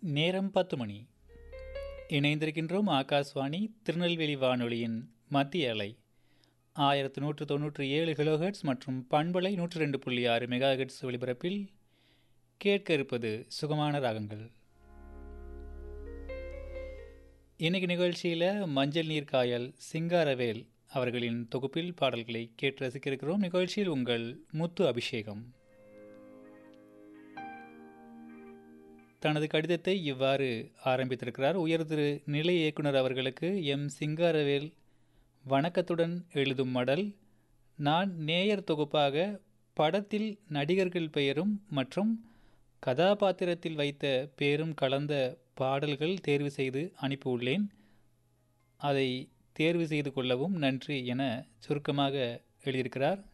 நேரம் பத்து மணி இணைந்திருக்கின்றோம் ஆகாஷ்வாணி திருநெல்வேலி வானொலியின் மத்திய அலை ஆயிரத்து நூற்று தொன்னூற்றி ஏழு கிலோஹெர்ட்ஸ் மற்றும் பண்பலை நூற்று ரெண்டு புள்ளி ஆறு மெகா ஹெர்ட்ஸ் ஒலிபரப்பில் கேட்க இருப்பது சுகமான ராகங்கள் இன்னைக்கு நிகழ்ச்சியில் மஞ்சள் நீர் காயல் சிங்காரவேல் அவர்களின் தொகுப்பில் பாடல்களை கேட்டு ரசிக்க இருக்கிறோம் நிகழ்ச்சியில் உங்கள் முத்து அபிஷேகம் தனது கடிதத்தை இவ்வாறு ஆரம்பித்திருக்கிறார் உயர் திரு நிலை இயக்குனர் அவர்களுக்கு எம் சிங்காரவேல் வணக்கத்துடன் எழுதும் மடல் நான் நேயர் தொகுப்பாக படத்தில் நடிகர்கள் பெயரும் மற்றும் கதாபாத்திரத்தில் வைத்த பேரும் கலந்த பாடல்கள் தேர்வு செய்து அனுப்பியுள்ளேன் அதை தேர்வு செய்து கொள்ளவும் நன்றி என சுருக்கமாக எழுதியிருக்கிறார்